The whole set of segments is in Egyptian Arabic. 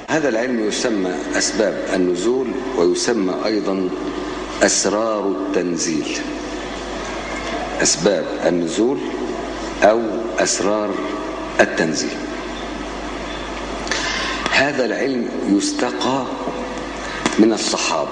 هذا العلم يسمى أسباب النزول ويسمى أيضا أسرار التنزيل أسباب النزول أو أسرار التنزيل هذا العلم يستقى من الصحابة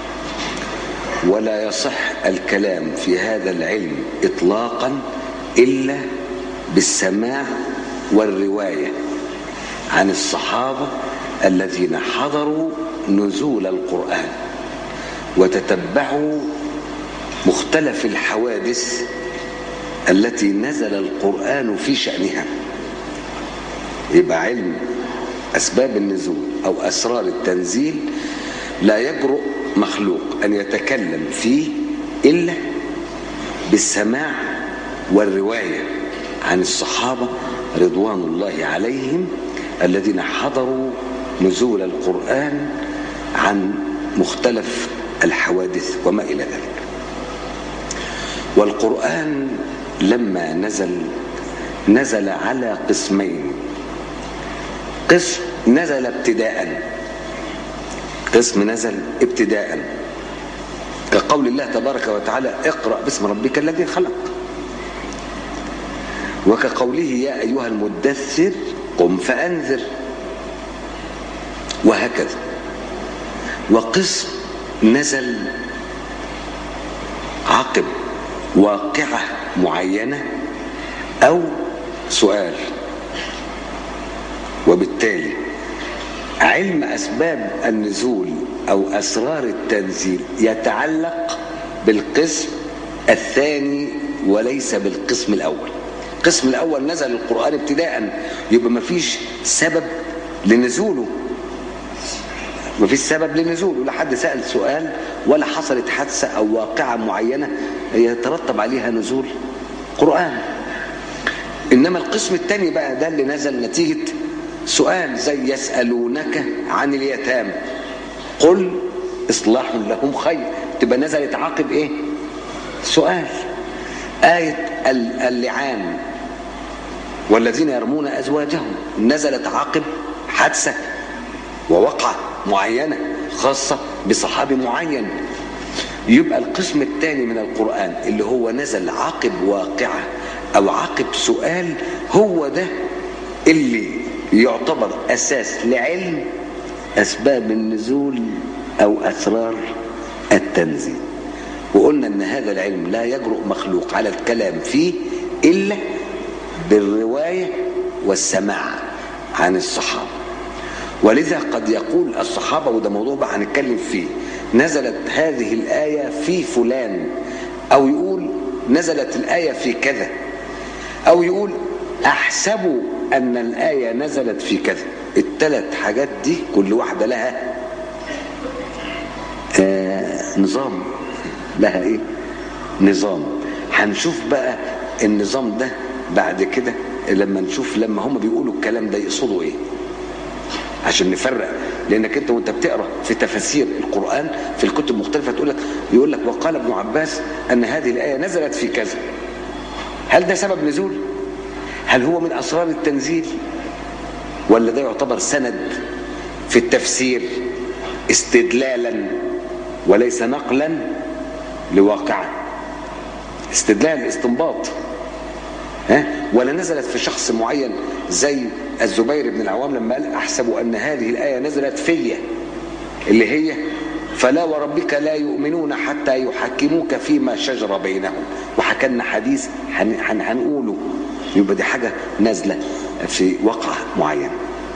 ولا يصح الكلام في هذا العلم إطلاقا إلا بالسماع والرواية عن الصحابة الذين حضروا نزول القرآن وتتبعوا مختلف الحوادث التي نزل القرآن في شأنها يبقى علم أسباب النزول أو أسرار التنزيل لا يجرؤ مخلوق أن يتكلم فيه إلا بالسماع والرواية عن الصحابة رضوان الله عليهم الذين حضروا نزول القرآن عن مختلف الحوادث وما إلى ذلك والقرآن لما نزل نزل على قسمين قسم نزل ابتداء قسم نزل ابتداء كقول الله تبارك وتعالى اقرأ باسم ربك الذي خلق وكقوله يا أيها المدثر قم فأنذر وهكذا وقسم نزل عقب واقعة معينة أو سؤال وبالتالي علم أسباب النزول أو أسرار التنزيل يتعلق بالقسم الثاني وليس بالقسم الأول القسم الأول نزل القرآن ابتداء يبقى ما فيش سبب لنزوله ما فيش سبب لنزوله لا حد سأل سؤال ولا حصلت حادثة أو واقعة معينة يترتب عليها نزول قرآن إنما القسم الثاني بقى ده اللي نزل نتيجة سؤال زي يسألونك عن اليتامى قل إصلاح لهم خير تبقى نزلت عاقب إيه سؤال آية اللعان والذين يرمون أزواجهم نزلت عاقب حادثة ووقعة معينة خاصة بصحابي معين يبقى القسم الثاني من القرآن اللي هو نزل عقب واقعة أو عقب سؤال هو ده اللي يعتبر أساس لعلم أسباب النزول أو أسرار التنزيل وقلنا أن هذا العلم لا يجرؤ مخلوق على الكلام فيه إلا بالرواية والسماع عن الصحابة ولذا قد يقول الصحابة وده موضوع بقى هنتكلم فيه نزلت هذه الآية في فلان أو يقول نزلت الآية في كذا أو يقول أحسب أن الآية نزلت في كذا الثلاث حاجات دي كل واحدة لها آه نظام لها إيه نظام هنشوف بقى النظام ده بعد كده لما نشوف لما هم بيقولوا الكلام ده يقصدوا ايه عشان نفرق لانك انت وانت بتقرا في تفاسير القران في الكتب المختلفه تقول لك يقول لك وقال ابن عباس ان هذه الايه نزلت في كذا هل ده سبب نزول هل هو من اسرار التنزيل ولا ده يعتبر سند في التفسير استدلالا وليس نقلا لواقعه استدلال استنباط ها ولا نزلت في شخص معين زي الزبير بن العوام لما قال احسب ان هذه الايه نزلت فيا اللي هي فلا وربك لا يؤمنون حتى يحكموك فيما شجر بينهم وحكلنا حديث هنقوله يبقى دي حاجه نازله في وقعه معينه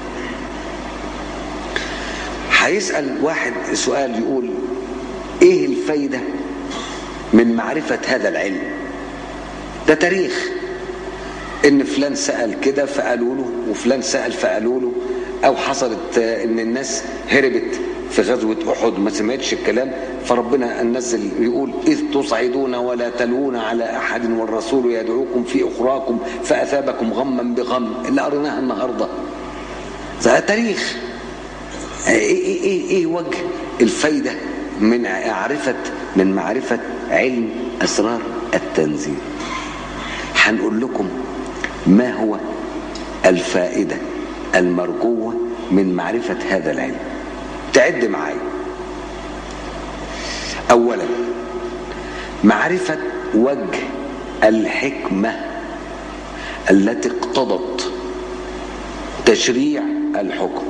هيسال واحد سؤال يقول ايه الفايده من معرفه هذا العلم ده تاريخ ان فلان سأل كده فقالوا له وفلان سأل فقالوا له او حصلت ان الناس هربت في غزوة احد ما سمعتش الكلام فربنا نزل يقول اذ تصعدون ولا تلوون على احد والرسول يدعوكم في اخراكم فاثابكم غما بغم اللي قريناها النهارده ده تاريخ ايه ايه ايه, إيه وجه الفايده من معرفه من معرفه علم اسرار التنزيل هنقول لكم ما هو الفائدة المرجوة من معرفة هذا العلم تعد معايا أولا معرفة وجه الحكمة التي اقتضت تشريع الحكم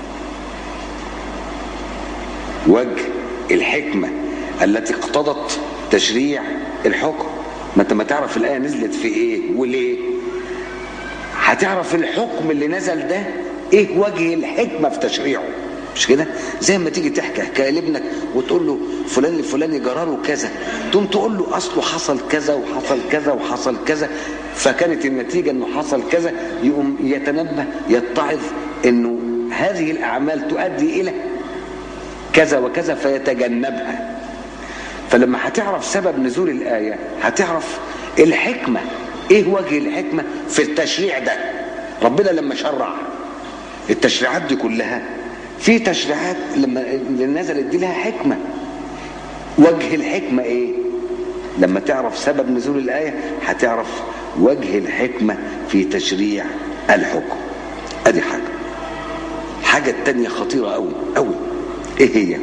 وجه الحكمة التي اقتضت تشريع الحكم ما انت ما تعرف الآية نزلت في ايه وليه هتعرف الحكم اللي نزل ده ايه وجه الحكمة في تشريعه مش كده زي ما تيجي تحكي حكايه لابنك وتقول له فلان الفلاني جراله كذا تقوم تقول له اصله حصل كذا وحصل كذا وحصل كذا فكانت النتيجه انه حصل كذا يقوم يتنبه يتعظ انه هذه الاعمال تؤدي الى كذا وكذا فيتجنبها فلما هتعرف سبب نزول الايه هتعرف الحكمه ايه وجه الحكمه في التشريع ده ربنا لما شرع التشريعات دي كلها في تشريعات لما اللي نزلت دي لها حكمه وجه الحكمه ايه لما تعرف سبب نزول الايه هتعرف وجه الحكمه في تشريع الحكم ادي حاجه حاجه التانية خطيره قوي قوي ايه هي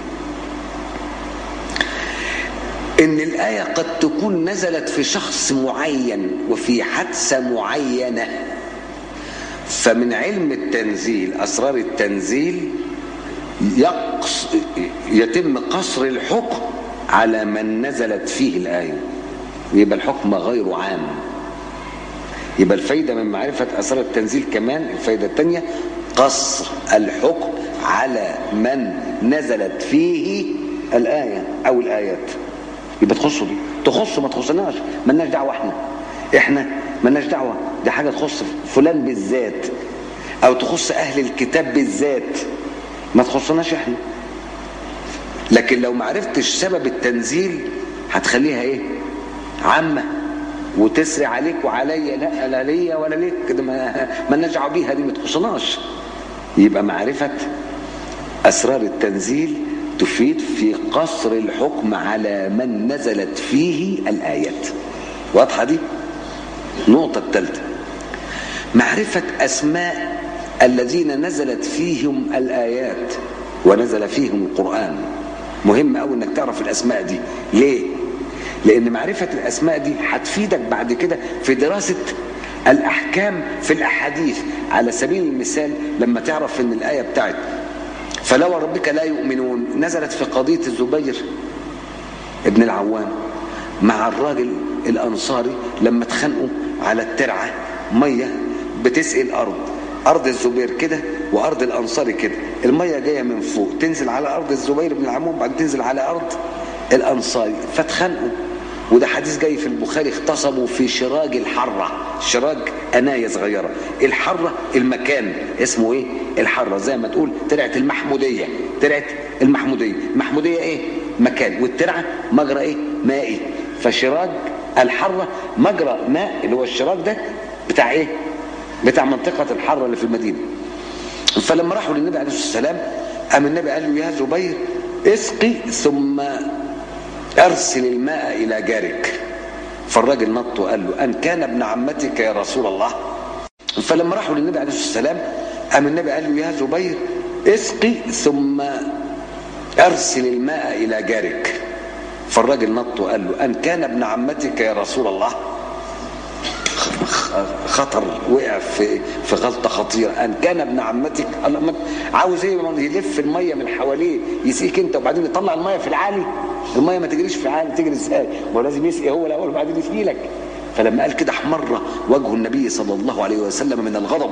ان الايه قد تكون نزلت في شخص معين وفي حادثه معينه فمن علم التنزيل اسرار التنزيل يقص يتم قصر الحكم على من نزلت فيه الايه يبقى الحكم غير عام يبقى الفايده من معرفه اسرار التنزيل كمان الفايده الثانيه قصر الحكم على من نزلت فيه الايه او الايات يبقى تخصه دي تخص ما تخصناش مالناش دعوه احنا احنا مالناش دعوه دي حاجه تخص فلان بالذات او تخص اهل الكتاب بالذات ما تخصناش احنا لكن لو ما عرفتش سبب التنزيل هتخليها ايه عامه وتسري عليك وعليا لا لا ليا ولا ليك كده ما مالناش دعوه بيها دي ما تخصناش يبقى معرفه اسرار التنزيل تفيد في قصر الحكم على من نزلت فيه الايات واضحه دي النقطه الثالثه معرفه اسماء الذين نزلت فيهم الايات ونزل فيهم القران مهم قوي انك تعرف الاسماء دي ليه لان معرفه الاسماء دي هتفيدك بعد كده في دراسه الاحكام في الاحاديث على سبيل المثال لما تعرف ان الايه بتاعت فلو ربك لا يؤمنون نزلت في قضيه الزبير ابن العوام مع الراجل الانصاري لما اتخانقوا على الترعه ميه بتسقي الارض ارض الزبير كده وارض الانصاري كده الميه جايه من فوق تنزل على ارض الزبير بن العوام بعدين تنزل على ارض الانصاري فاتخانقوا وده حديث جاي في البخاري اختصموا في شراج الحرة شراج أناية صغيرة الحرة المكان اسمه ايه الحرة زي ما تقول ترعة المحمودية ترعة المحمودية المحمودية ايه مكان والترعة مجرى ايه مائي فشراج الحرة مجرى ماء اللي هو الشراج ده بتاع ايه بتاع منطقة الحرة اللي في المدينة فلما راحوا للنبي عليه الصلاة والسلام قام النبي قال له يا زبير اسقي ثم ارسل الماء الى جارك فالراجل نط وقال له ان كان ابن عمتك يا رسول الله فلما راحوا للنبي عليه الصلاه والسلام قام النبي قال له يا زبير اسقي ثم ارسل الماء الى جارك فالراجل نط وقال له ان كان ابن عمتك يا رسول الله خطر وقع في في غلطه خطيره ان كان ابن عمتك عاوز ايه يلف الميه من حواليه يسقيك انت وبعدين يطلع الميه في العالي الميه ما تجريش في العالي تجري ازاي ما هو لازم يسقي هو الاول وبعدين يسقي لك فلما قال كده احمر وجه النبي صلى الله عليه وسلم من الغضب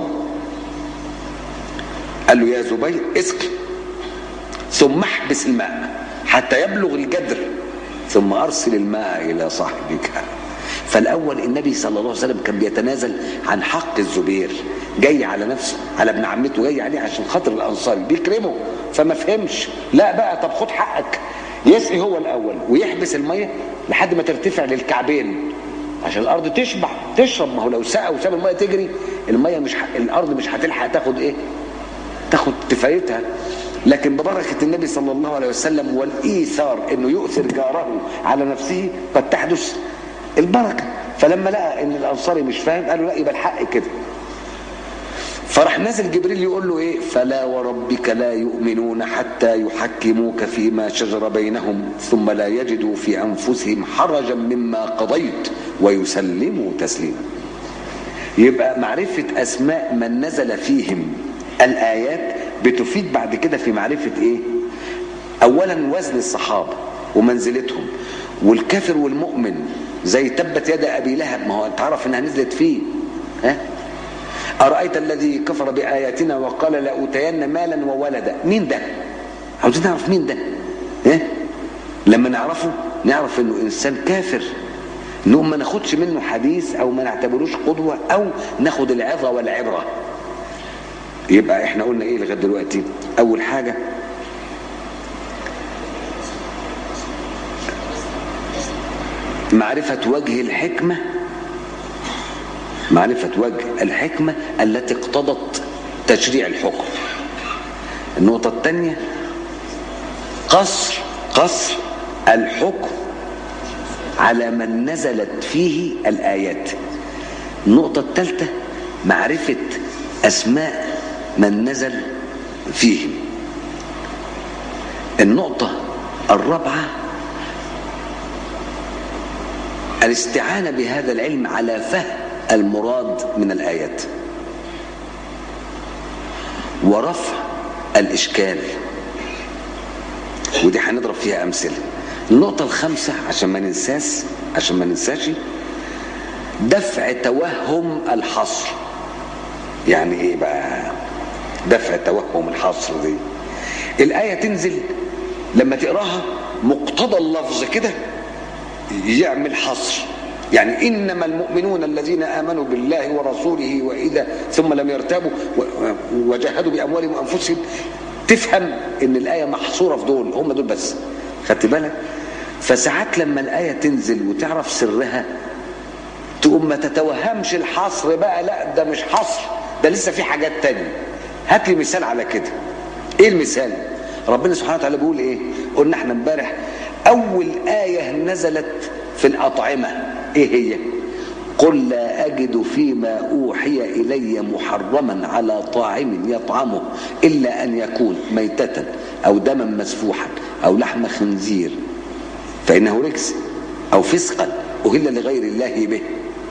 قال له يا زبير اسقي ثم احبس الماء حتى يبلغ الجدر ثم ارسل الماء الى صاحبك فالاول النبي صلى الله عليه وسلم كان بيتنازل عن حق الزبير جاي على نفسه على ابن عمته جاي عليه عشان خاطر الانصاري بيكرمه فما فهمش لا بقى طب خد حقك يسقي هو الاول ويحبس الميه لحد ما ترتفع للكعبين عشان الارض تشبع تشرب ما هو لو سقى وساب الميه تجري الميه مش ح... الارض مش هتلحق تاخد ايه تاخد كفايتها لكن ببركة النبي صلى الله عليه وسلم والإيثار أنه يؤثر جاره على نفسه قد تحدث البركة فلما لقى ان الانصاري مش فاهم قالوا لا يبقى الحق كده فراح نازل جبريل يقول له ايه فلا وربك لا يؤمنون حتى يحكموك فيما شجر بينهم ثم لا يجدوا في انفسهم حرجا مما قضيت ويسلموا تسليما يبقى معرفة اسماء من نزل فيهم الايات بتفيد بعد كده في معرفة ايه اولا وزن الصحابة ومنزلتهم والكافر والمؤمن زي تبت يد ابي لهب ما هو تعرف انها نزلت فيه ها أرأيت الذي كفر بآياتنا وقال لأوتين مالا وولدا مين ده عاوزين نعرف مين ده إيه؟ لما نعرفه نعرف انه انسان كافر انه ما ناخدش منه حديث او ما نعتبروش قدوة او ناخد العظة والعبرة يبقى احنا قلنا ايه لغاية دلوقتي اول حاجة معرفة وجه الحكمة معرفة وجه الحكمة التي اقتضت تشريع الحكم النقطة الثانية قصر قصر الحكم على من نزلت فيه الآيات النقطة الثالثة معرفة أسماء من نزل فيه النقطة الرابعة الاستعانة بهذا العلم على فهم المراد من الآيات ورفع الإشكال ودي هنضرب فيها أمثلة النقطة الخامسة عشان ما ننساش عشان ما ننساش دفع توهم الحصر يعني ايه بقى دفع توهم الحصر دي الآية تنزل لما تقراها مقتضى اللفظ كده يعمل حصر يعني إنما المؤمنون الذين آمنوا بالله ورسوله وإذا ثم لم يرتابوا وجاهدوا بأموالهم وأنفسهم تفهم إن الآية محصورة في دول هم دول بس خدت بالك فساعات لما الآية تنزل وتعرف سرها تقوم ما تتوهمش الحصر بقى لا ده مش حصر ده لسه في حاجات تانية هات لي مثال على كده ايه المثال ربنا سبحانه وتعالى بيقول ايه قلنا احنا امبارح اول آية نزلت في الأطعمة ايه هي قل لا أجد فيما أوحي إلي محرما على طاعم يطعمه إلا أن يكون ميتة أو دما مسفوحا أو لحم خنزير فإنه رجس أو فسقا أهل لغير الله به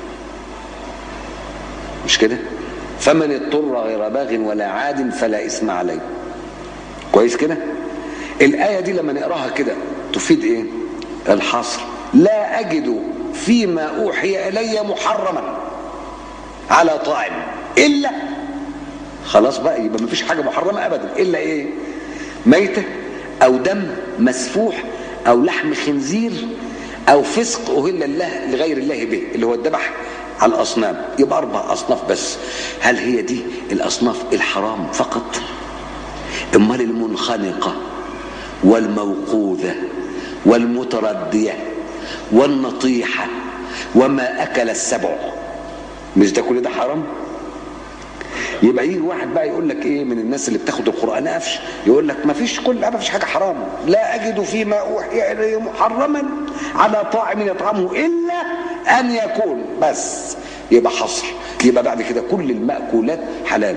مش كده فمن اضطر غير باغ ولا عاد فلا إثم عليه كويس كده الآية دي لما نقراها كده تفيد إيه الحصر لا أجد فيما أوحي إلي محرما على طاعم إلا خلاص بقى يبقى مفيش حاجة محرمة أبدا إلا إيه ميتة أو دم مسفوح أو لحم خنزير أو فسق أهل الله لغير الله به اللي هو الذبح على الأصنام يبقى أربع أصناف بس هل هي دي الأصناف الحرام فقط أمال المنخنقة والموقوذة والمتردية والنطيحة وما أكل السبع مش ده كل ده حرام يبقى يجي واحد بقى يقول لك ايه من الناس اللي بتاخد القران قفش يقول لك ما فيش كل ما فيش حاجه حرام لا اجد فيما اوحي الي محرما على طاعم يطعمه الا ان يكون بس يبقى حصر يبقى بعد كده كل المأكولات حلال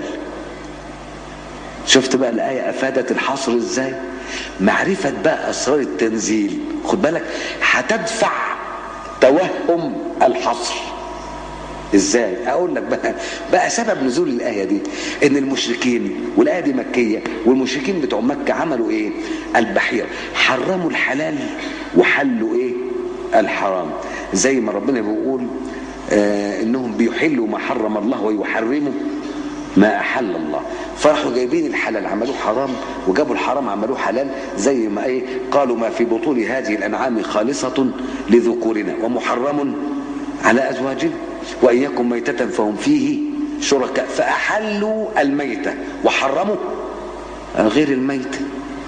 شفت بقى الآية أفادت الحصر إزاي معرفة بقى أسرار التنزيل خد بالك هتدفع توهم الحصر ازاي اقول لك بقى بقى سبب نزول الايه دي ان المشركين والايه دي مكيه والمشركين بتوع مكه عملوا ايه البحيره حرموا الحلال وحلوا ايه الحرام زي ما ربنا بيقول آه انهم بيحلوا ما حرم الله ويحرموا ما احل الله فراحوا جايبين الحلال عملوه حرام وجابوا الحرام عملوه حلال زي ما ايه قالوا ما في بطون هذه الانعام خالصه لذكورنا ومحرم على ازواجنا وإن يكن ميتة فهم فيه شركاء فأحلوا الميتة وحرموا غير الميتة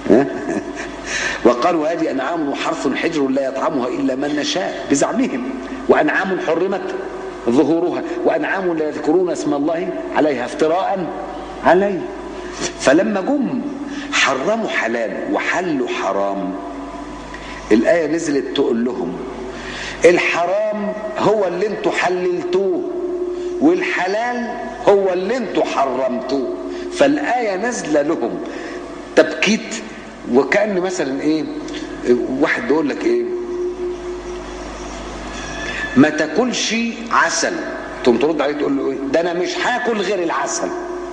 وقالوا هذه أنعام وحرث حجر لا يطعمها إلا من نشاء بزعمهم وأنعام حرمت ظهورها وأنعام لا يذكرون اسم الله عليها افتراء عليه فلما جم حرموا حلال وحلوا حرام الآية نزلت تقول لهم الحرام هو اللي انتوا حللتوه والحلال هو اللي انتوا حرمتوه فالآية نازلة لهم تبكيت وكأن مثلا ايه واحد بيقول لك ايه ما تاكلش عسل تقوم ترد عليه تقول له ايه ده انا مش هاكل غير العسل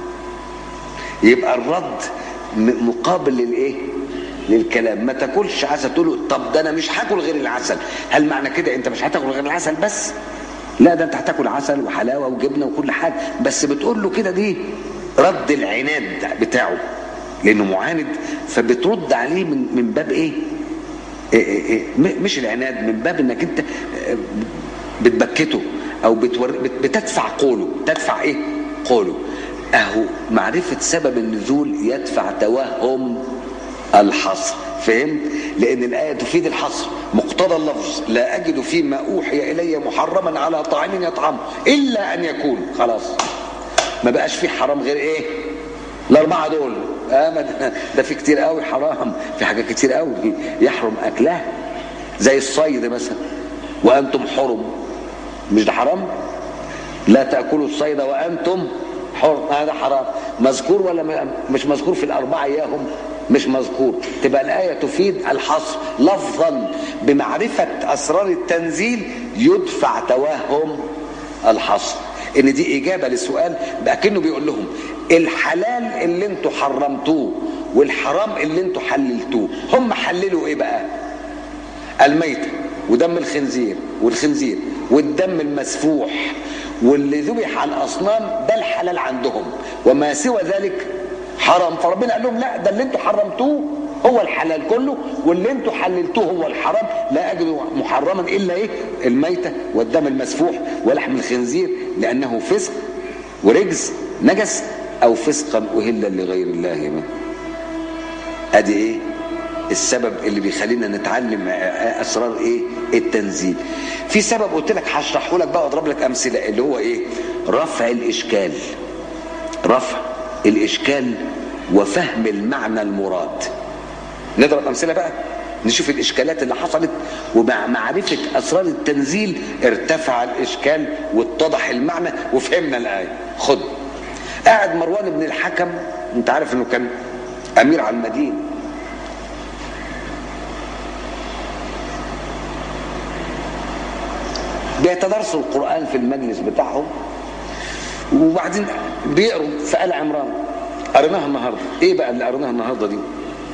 يبقى الرد م- مقابل للايه للكلام ما تاكلش عسل تقول له طب ده انا مش هاكل غير العسل هل معنى كده انت مش هتاكل غير العسل بس لا ده انت هتاكل عسل وحلاوه وجبنه وكل حاجه بس بتقول له كده دي رد العناد بتاعه لانه معاند فبترد عليه من من باب ايه إيه إيه إيه م- مش العناد من باب انك انت آه، بتبكته او بتور... بت- بتدفع قوله تدفع ايه قوله اهو معرفة سبب النزول يدفع توهم الحصر فهمت لان الايه تفيد الحصر مقتضى اللفظ لا اجد فيما اوحي الي محرما على طاعم يطعمه الا ان يكون خلاص ما بقاش فيه حرام غير ايه الاربعه دول آه ما ده- ده في كتير قوي حرام في حاجات كتير قوي يحرم اكلها زي الصيد مثلا وانتم حرم مش ده حرام لا تاكلوا الصيد وانتم حرم هذا حرام مذكور ولا م- مش مذكور في الاربعه اياهم مش مذكور تبقى الايه تفيد الحصر لفظا بمعرفه اسرار التنزيل يدفع توهم الحصر ان دي اجابه للسؤال كأنه بيقول لهم الحلال اللي انتوا حرمتوه والحرام اللي انتوا حللتوه هم حللوا ايه بقى الميتة ودم الخنزير والخنزير والدم المسفوح واللي ذبح على الاصنام ده الحلال عندهم وما سوى ذلك حرام فربنا قال لهم لا ده اللي انتوا حرمتوه هو الحلال كله واللي انتوا حللتوه هو الحرام لا اجد محرما الا ايه الميتة والدم المسفوح ولحم الخنزير لانه فسق ورجز نجس او فسقا اهلا لغير الله به ادي ايه السبب اللي بيخلينا نتعلم اسرار ايه التنزيل في سبب قلت لك هشرحه لك بقى واضرب لك امثله اللي هو ايه رفع الاشكال رفع الاشكال وفهم المعنى المراد نضرب امثله بقى نشوف الاشكالات اللي حصلت ومع معرفه اسرار التنزيل ارتفع الاشكال واتضح المعنى وفهمنا الايه خد قاعد مروان بن الحكم انت عارف انه كان امير على المدينه بيتدرسوا القرآن في المجلس بتاعهم وبعدين بيقروا في آل عمران قريناها النهارده ايه بقى اللي قريناها النهارده دي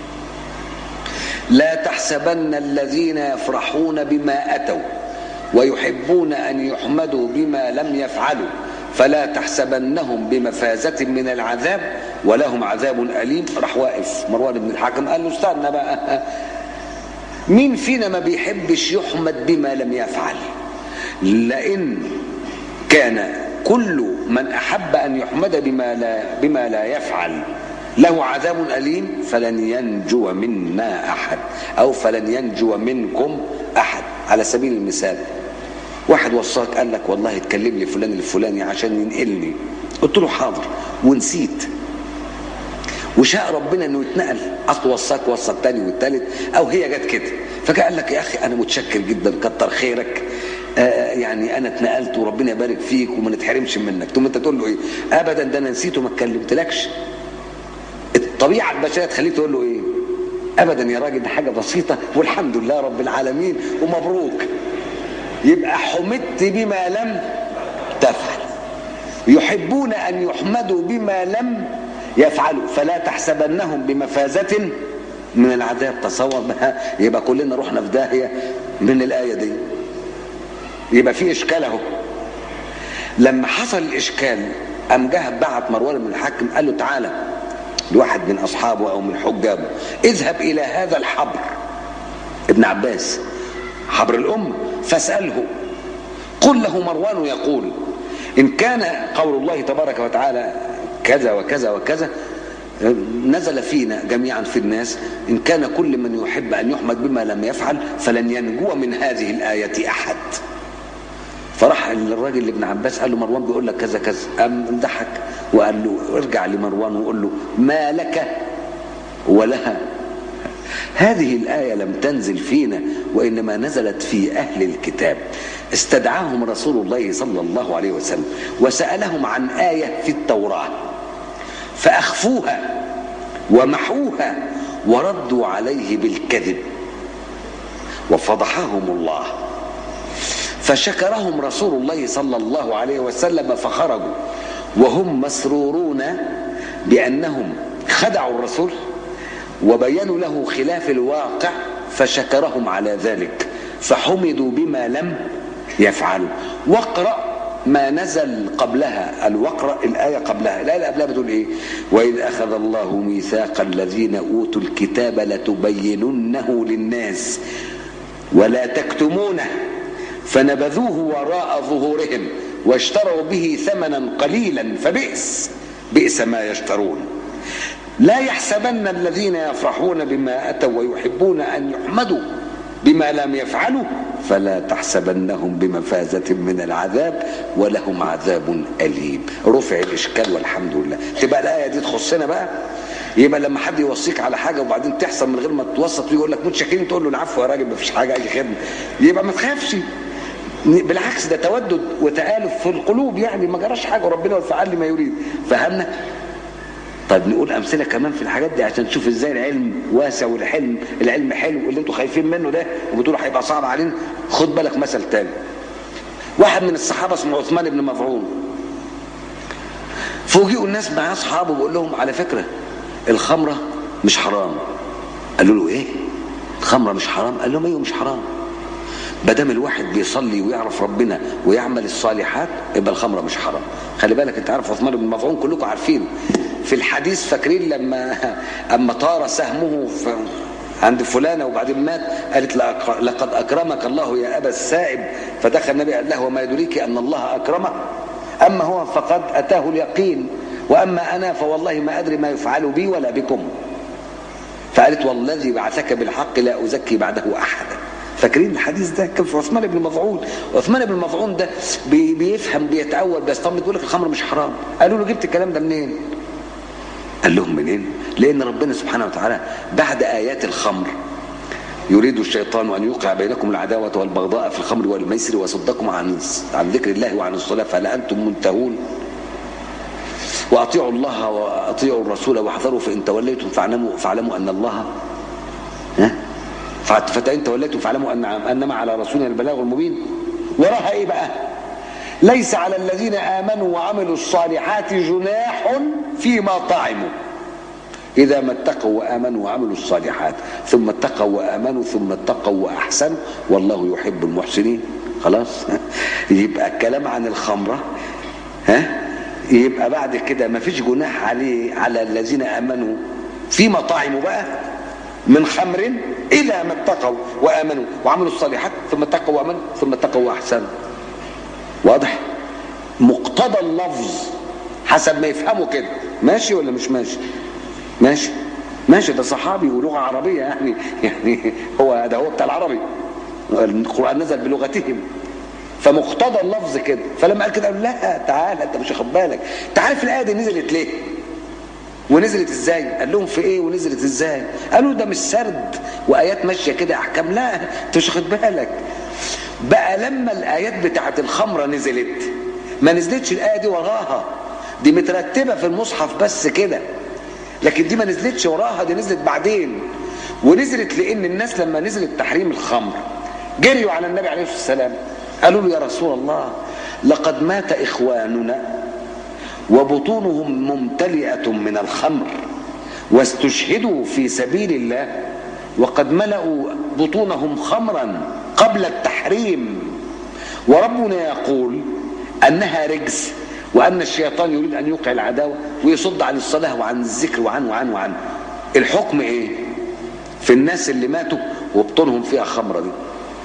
لا تحسبن الذين يفرحون بما أتوا ويحبون أن يحمدوا بما لم يفعلوا فلا تحسبنهم بمفازة من العذاب ولهم عذاب أليم راح واقف مروان بن الحكم قال له استنى بقى مين فينا ما بيحبش يحمد بما لم يفعل لأن كان كل من أحب أن يحمد بما لا, بما لا يفعل له عذاب أليم فلن ينجو منا أحد أو فلن ينجو منكم أحد على سبيل المثال واحد وصاك قال لك والله اتكلم لي فلان الفلاني عشان ينقلني قلت له حاضر ونسيت وشاء ربنا انه يتنقل اصل وصاك وصى التاني والتالت او هي جت كده فجاء قال لك يا اخي انا متشكر جدا كتر خيرك آه يعني انا اتنقلت وربنا يبارك فيك وما نتحرمش منك ثم انت تقول له ايه ابدا ده انا نسيت وما اتكلمتلكش الطبيعه البشريه تخليك تقول له ايه ابدا يا راجل ده حاجه بسيطه والحمد لله رب العالمين ومبروك يبقى حمدت بما لم تفعل يحبون ان يحمدوا بما لم يفعلوا فلا تحسبنهم بمفازة من العذاب تصور بها يبقى كلنا رحنا في داهية من الآية دي يبقى في إشكال أهو لما حصل الإشكال قام جه بعت مروان بن الحاكم قال له تعالى لواحد من أصحابه أو من حجابه اذهب إلى هذا الحبر ابن عباس حبر الأمة فاسأله قل له مروان يقول إن كان قول الله تبارك وتعالى كذا وكذا وكذا نزل فينا جميعا في الناس إن كان كل من يحب أن يحمد بما لم يفعل فلن ينجو من هذه الآية أحد فراح الراجل لابن عباس قال له مروان بيقول لك كذا كذا قام ضحك وقال له ارجع لمروان وقول له ما لك ولها هذه الآية لم تنزل فينا وإنما نزلت في أهل الكتاب استدعاهم رسول الله صلى الله عليه وسلم وسألهم عن آية في التوراة فأخفوها ومحوها وردوا عليه بالكذب وفضحهم الله فشكرهم رسول الله صلى الله عليه وسلم فخرجوا وهم مسرورون بأنهم خدعوا الرسول وبينوا له خلاف الواقع فشكرهم على ذلك فحمدوا بما لم يفعلوا واقرأ ما نزل قبلها الوقرأ الآية قبلها الآية اللي قبلها بتقول إيه وإذ أخذ الله ميثاق الذين أوتوا الكتاب لتبيننه للناس ولا تكتمونه فنبذوه وراء ظهورهم واشتروا به ثمنا قليلا فبئس بئس ما يشترون لا يحسبن الذين يفرحون بما أتوا ويحبون أن يحمدوا بما لم يفعلوا فلا تحسبنهم بمفازة من العذاب ولهم عذاب أليم رفع الإشكال والحمد لله تبقى الآية دي تخصنا بقى يبقى لما حد يوصيك على حاجة وبعدين تحصل من غير ما توسط ويقول لك متشكرين تقول له العفو يا راجل ما فيش حاجة أي خدمة يبقى ما تخافش بالعكس ده تودد وتآلف في القلوب يعني ما جراش حاجة وربنا يفعل ما يريد فهمنا طيب نقول امثله كمان في الحاجات دي عشان تشوف ازاي العلم واسع والحلم العلم حلو واللي انتوا خايفين منه ده وبتقولوا هيبقى صعب علينا خد بالك مثل تاني واحد من الصحابه اسمه عثمان بن مظعون فوجئوا الناس معاه اصحابه بيقول لهم على فكره الخمره مش حرام قالوا له ايه الخمره مش حرام قال لهم ايوه مش حرام ما دام الواحد بيصلي ويعرف ربنا ويعمل الصالحات يبقى الخمره مش حرام خلي بالك انت عارف عثمان بن مظعون كلكم عارفين في الحديث فاكرين لما اما طار سهمه في عند فلانه وبعدين مات قالت لقد اكرمك الله يا ابا السائب فدخل النبي قال له وما يدريك ان الله اكرمه اما هو فقد اتاه اليقين واما انا فوالله ما ادري ما يفعل بي ولا بكم فقالت والذي بعثك بالحق لا ازكي بعده احدا فاكرين الحديث ده كان في عثمان بن مظعون عثمان بن مظعون ده بي بيفهم بيتأول بيستنبط بيقول لك الخمر مش حرام قالوا له جبت الكلام ده منين قال لهم منين لان ربنا سبحانه وتعالى بعد ايات الخمر يريد الشيطان ان يوقع بينكم العداوه والبغضاء في الخمر والميسر ويصدكم عن عن ذكر الله وعن الصلاه فهل انتم منتهون واطيعوا الله واطيعوا الرسول واحذروا فان توليتم فاعلموا فاعلموا ان الله ها فإن توليتم فاعلموا أن أنما على رسولنا البلاغ المبين وراها إيه بقى ليس على الذين آمنوا وعملوا الصالحات جناح فيما طعموا إذا ما اتقوا وآمنوا وعملوا الصالحات ثم اتقوا وآمنوا ثم اتقوا وأحسنوا والله يحب المحسنين خلاص يبقى الكلام عن الخمرة ها يبقى بعد كده ما فيش جناح عليه على الذين آمنوا في مطاعم بقى من خمر إذا ما اتقوا وآمنوا وعملوا الصالحات ثم اتقوا وآمنوا ثم اتقوا وأحسنوا واضح مقتضى اللفظ حسب ما يفهموا كده ماشي ولا مش ماشي ماشي ماشي ده صحابي ولغة عربية يعني يعني هو ده هو بتاع العربي القرآن نزل بلغتهم فمقتضى اللفظ كده فلما قال كده قال لا تعالى انت مش واخد بالك انت عارف الايه دي نزلت ليه ونزلت ازاي قال لهم في ايه ونزلت ازاي قالوا ده مش سرد وايات ماشيه كده احكام لا انت مش واخد بالك بقى لما الايات بتاعت الخمره نزلت ما نزلتش الايه دي وراها دي مترتبه في المصحف بس كده لكن دي ما نزلتش وراها دي نزلت بعدين ونزلت لان الناس لما نزلت تحريم الخمر جريوا على النبي عليه الصلاه والسلام قالوا له يا رسول الله لقد مات اخواننا وبطونهم ممتلئه من الخمر واستشهدوا في سبيل الله وقد ملأوا بطونهم خمرا قبل التحريم وربنا يقول انها رجس وان الشيطان يريد ان يوقع العداوه ويصد عن الصلاه وعن الذكر وعن وعن وعن الحكم ايه في الناس اللي ماتوا وبطونهم فيها خمره دي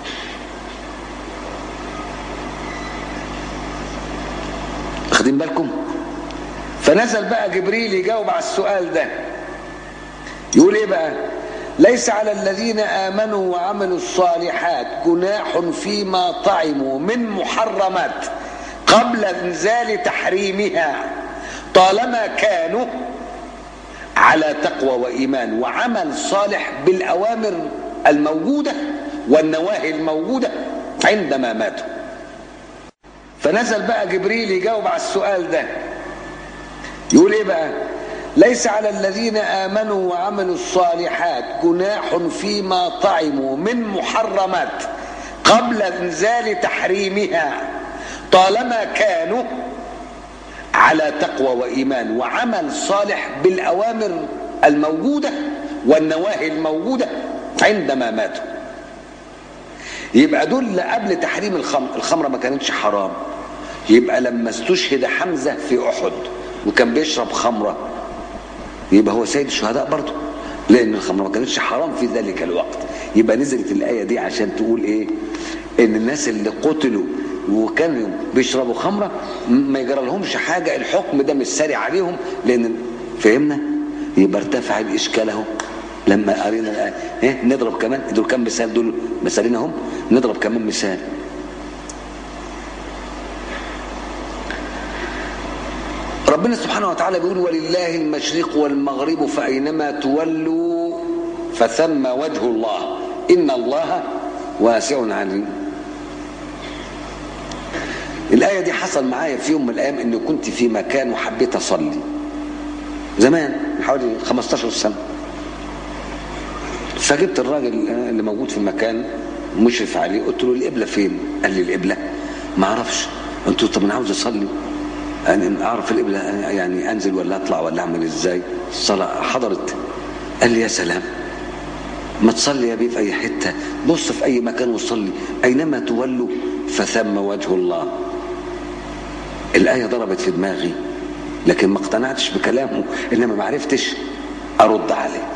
واخدين بالكم فنزل بقى جبريل يجاوب على السؤال ده يقول ايه بقى ليس على الذين امنوا وعملوا الصالحات جناح فيما طعموا من محرمات قبل انزال تحريمها طالما كانوا على تقوى وإيمان وعمل صالح بالأوامر الموجودة والنواهي الموجودة عندما ماتوا فنزل بقى جبريل يجاوب على السؤال ده يقول ايه بقى ليس على الذين آمنوا وعملوا الصالحات جناح فيما طعموا من محرمات قبل انزال تحريمها طالما كانوا على تقوى وإيمان وعمل صالح بالأوامر الموجودة والنواهي الموجودة عندما ماتوا يبقى دول قبل تحريم الخمر الخمرة ما كانتش حرام يبقى لما استشهد حمزة في أحد وكان بيشرب خمرة يبقى هو سيد الشهداء برضه لأن الخمرة ما كانتش حرام في ذلك الوقت يبقى نزلت الآية دي عشان تقول إيه إن الناس اللي قتلوا وكانوا بيشربوا خمرة ما يجرى لهمش حاجة الحكم ده مش ساري عليهم لأن فهمنا يبقى ارتفع الإشكال اهو لما قرينا الآية إيه نضرب كمان دول كام مثال دول مثالين اهم نضرب كمان مثال ربنا سبحانه وتعالى بيقول ولله المشرق والمغرب فأينما تولوا فثم وجه الله إن الله واسع عليم الآية دي حصل معايا في يوم من الأيام إني كنت في مكان وحبيت أصلي زمان حوالي 15 سنة فجبت الراجل اللي موجود في المكان مشرف عليه قلت له القبلة فين؟ قال لي القبلة ما أعرفش قلت له طب أنا عاوز أصلي يعني أعرف القبلة يعني أنزل ولا أطلع ولا أعمل إزاي؟ الصلاة حضرت قال لي يا سلام ما تصلي يا بيه في أي حتة بص في أي مكان وصلي أينما تولوا فثم وجه الله الآية ضربت في دماغي لكن ما اقتنعتش بكلامه إنما ما عرفتش أرد عليه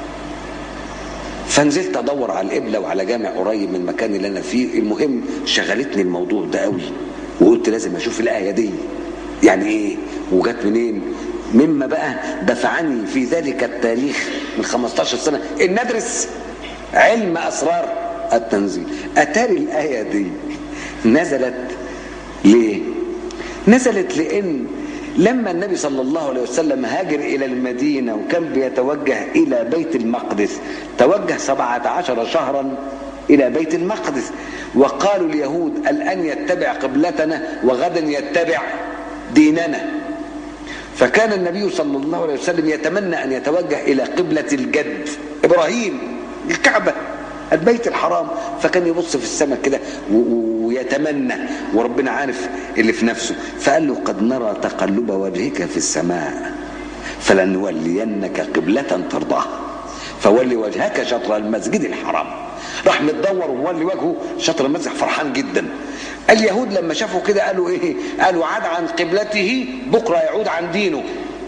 فنزلت ادور على القبله وعلى جامع قريب من المكان اللي انا فيه المهم شغلتني الموضوع ده قوي وقلت لازم اشوف الايه دي يعني ايه وجت منين مما بقى دفعني في ذلك التاريخ من 15 سنه ان ندرس علم اسرار التنزيل اتاري الايه دي نزلت ليه نزلت لان لما النبي صلى الله عليه وسلم هاجر إلى المدينة وكان بيتوجه إلى بيت المقدس توجه سبعة عشر شهرا إلى بيت المقدس وقالوا اليهود الآن يتبع قبلتنا وغدا يتبع ديننا فكان النبي صلى الله عليه وسلم يتمنى أن يتوجه إلى قبلة الجد إبراهيم الكعبة البيت الحرام فكان يبص في السماء كده ويتمنى وربنا عارف اللي في نفسه فقال له قد نرى تقلب وجهك في السماء فلنولينك قبلة ترضاها فولي وجهك شطر المسجد الحرام راح متدور ومولي وجهه شطر المسجد فرحان جدا اليهود لما شافوا كده قالوا ايه قالوا عاد عن قبلته بكره يعود عن دينه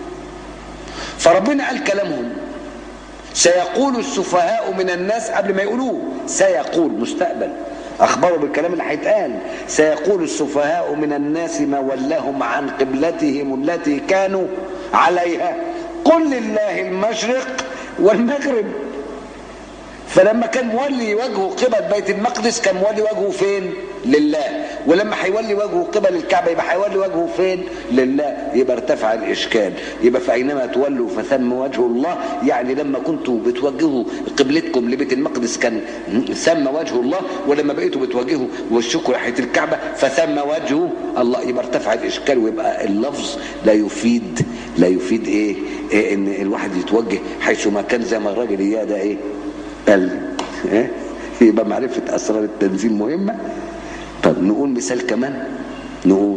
فربنا قال كلامهم سيقول السفهاء من الناس قبل ما يقولوه سيقول مستقبل أخبروا بالكلام اللي هيتقال سيقول السفهاء من الناس ما ولاهم عن قبلتهم التي كانوا عليها قل لله المشرق والمغرب فلما كان مولي وجهه قبل بيت المقدس كان مولي وجهه فين لله ولما هيولي وجهه قبل الكعبه يبقى هيولي وجهه فين لله يبقى ارتفع الاشكال يبقى فاينما تولوا فثم وجه الله يعني لما كنتوا بتوجهوا قبلتكم لبيت المقدس كان ثم وجه الله ولما بقيتوا بتوجهوا وشكوا ناحيه الكعبه فثم وجه الله يبقى ارتفع الاشكال ويبقى اللفظ لا يفيد لا يفيد ايه, إيه ان الواحد يتوجه حيث ما كان زي ما الراجل اياه ده ايه قال إيه؟ يبقى معرفة أسرار التنزيل مهمة طب نقول مثال كمان نقول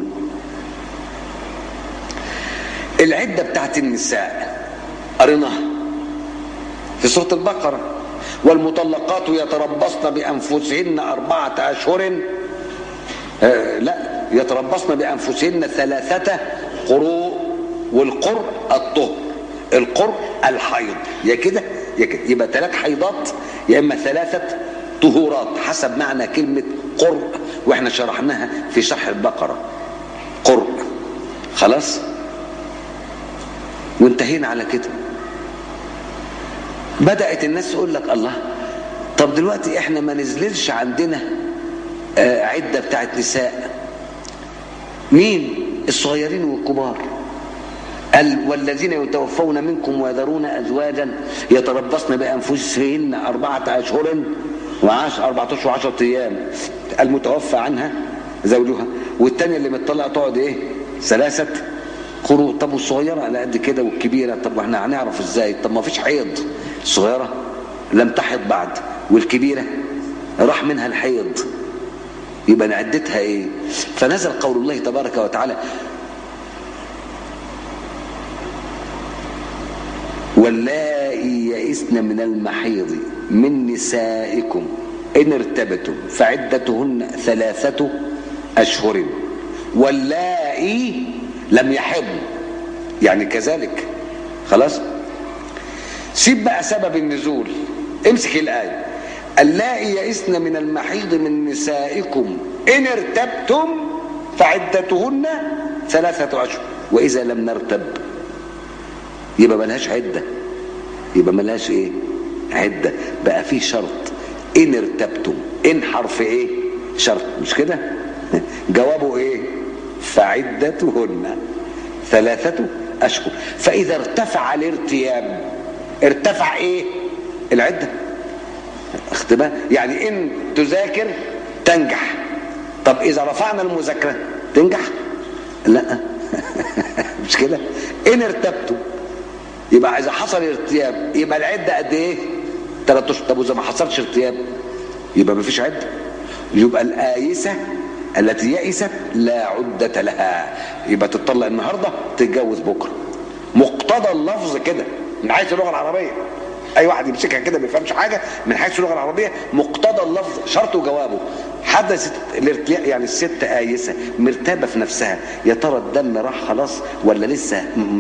العدة بتاعت النساء قريناها في سورة البقرة والمطلقات يتربصن بأنفسهن أربعة أشهر آه لا يتربصن بأنفسهن ثلاثة قروء والقر الطهر القر الحيض يا كده يا كده يبقى ثلاث حيضات يا اما ثلاثه طهورات حسب معنى كلمه قرء واحنا شرحناها في شرح البقره قرء خلاص وانتهينا على كده بدات الناس تقول لك الله طب دلوقتي احنا ما نزلش عندنا آه عده بتاعت نساء مين الصغيرين والكبار قال والذين يتوفون منكم ويذرون ازواجا يتربصن بانفسهن اربعه اشهر وعاش اربعة اشهر وعشرة ايام المتوفى عنها زوجها والتانية اللي متطلقه تقعد ايه ثلاثه قروء طب والصغيره على قد كده والكبيره طب واحنا هنعرف ازاي طب ما فيش حيض الصغيره لم تحض بعد والكبيره راح منها الحيض يبقى نعدتها ايه فنزل قول الله تبارك وتعالى واللائي يئسن من المحيض من نسائكم إن ارتبتم فعدتهن ثلاثة أشهر واللائي لم يحضن يعني كذلك خلاص سيب بقى سبب النزول امسك الآية اللائي يئسن من المحيض من نسائكم إن ارتبتم فعدتهن ثلاثة أشهر وإذا لم نرتب يبقى ملهاش عدة يبقى ملهاش ايه عدة بقى في شرط ان ارتبتم ان حرف ايه شرط مش كده جوابه ايه فعدتهن ثلاثة اشهر فاذا ارتفع الارتياب ارتفع ايه العدة اختبار يعني ان تذاكر تنجح طب اذا رفعنا المذاكرة تنجح لا مش كده ان ارتبتم يبقى اذا حصل ارتياب يبقى العده قد ايه ثلاث اشهر طب واذا ما حصلش ارتياب يبقى ما فيش عده يبقى الايسه التي يئست لا عده لها يبقى تطلق النهارده تتجوز بكره مقتضى اللفظ كده من حيث اللغه العربيه اي واحد يمسكها كده ما بيفهمش حاجه من حيث اللغه العربيه مقتضى اللفظ شرط وجوابه حدثت الارتياء يعني الست آيسة مرتابة في نفسها يا ترى الدم راح خلاص ولا لسه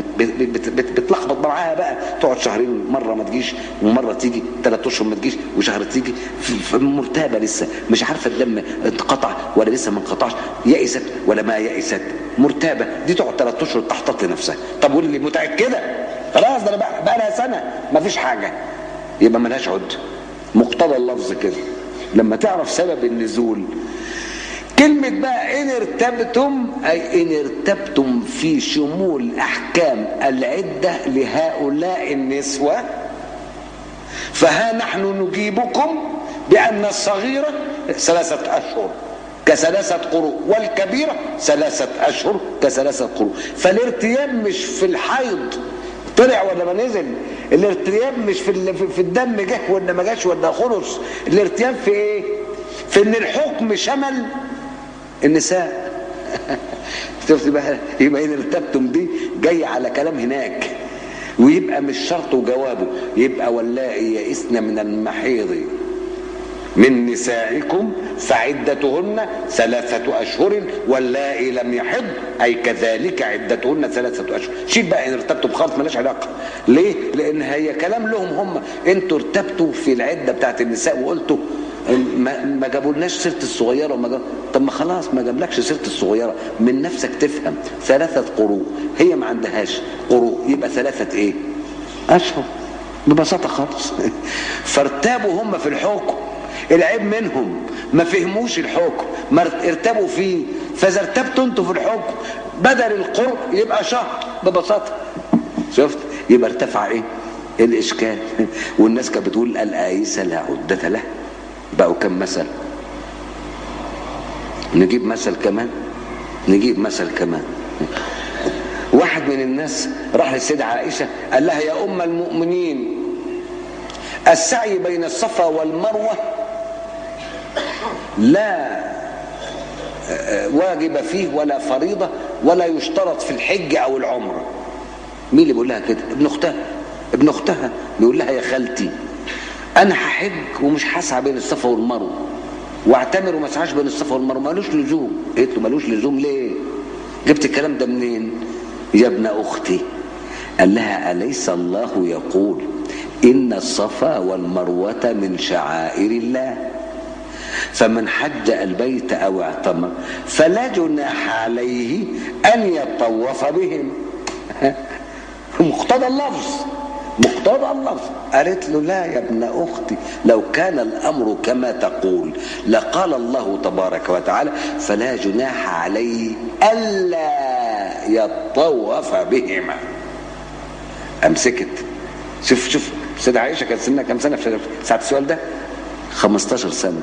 بتلخبط معاها بقى تقعد شهرين مرة ما تجيش ومرة تيجي ثلاث اشهر ما تجيش وشهر تيجي مرتابة لسه مش عارفة الدم انقطع ولا لسه ما انقطعش يئست ولا ما يئست مرتابة دي تقعد ثلاث اشهر تحتط لنفسها طب واللي متأكدة خلاص ده انا بقى, بقى لها سنة ما فيش حاجة يبقى ملهاش عد مقتضى اللفظ كده لما تعرف سبب النزول كلمة بقى إن ارتبتم أي إن ارتبتم في شمول أحكام العدة لهؤلاء النسوة فها نحن نجيبكم بأن الصغيرة ثلاثة أشهر كثلاثة قروء والكبيرة ثلاثة أشهر كثلاثة قروء فالارتياب مش في الحيض طلع ولا ما نزل الارتياب مش في في الدم جه ولا ما جاش ولا خلص الارتياب في ايه في ان الحكم شمل النساء شفت بقى يبقى ان ارتبتم دي جاي على كلام هناك ويبقى مش شرط وجوابه يبقى واللائي يئسن من المحيض من نسائكم فعدتهن ثلاثة أشهر واللائي لم يحض أي كذلك عدتهن ثلاثة أشهر شيل بقى إن ارتبتوا بخالص ملاش علاقة ليه؟ لأن هي كلام لهم هم أنتوا ارتبتوا في العدة بتاعت النساء وقلتوا ما, ما جابولناش سيره الصغيره وما جاب... طب ما خلاص ما جابلكش سيره الصغيره من نفسك تفهم ثلاثه قروء هي ما عندهاش قروء يبقى ثلاثه ايه؟ اشهر ببساطه خالص فارتابوا هم في الحكم العيب منهم ما فهموش الحكم ما ارتبوا فيه فاذا ارتبتوا انتوا في الحكم بدل القرء يبقى شهر ببساطه شفت يبقى ارتفع ايه الاشكال والناس كانت بتقول الايسه لا عده لها بقوا كم مثل نجيب مثل كمان نجيب مثل كمان واحد من الناس راح للسيدة عائشة قال لها يا أم المؤمنين السعي بين الصفا والمروة لا واجب فيه ولا فريضة ولا يشترط في الحج أو العمرة مين اللي بيقول لها كده ابن أختها ابن أختها بيقول لها يا خالتي انا هحج ومش هسعى بين الصفا والمروه واعتمر وما اسعاش بين الصفا والمروه ملوش لزوم قلت له ملوش لزوم ليه جبت الكلام ده منين يا ابن اختي قال لها اليس الله يقول ان الصفا والمروه من شعائر الله فمن حج البيت او اعتمر فلا جناح عليه ان يطوف بهم مقتضى اللفظ مقتضى اللفظ قالت له لا يا ابن اختي لو كان الامر كما تقول لقال الله تبارك وتعالى فلا جناح عليه الا يطوف بهما قام سكت شوف شوف سيدة عائشة كانت سنها كام سنة في ساعة السؤال ده 15 سنة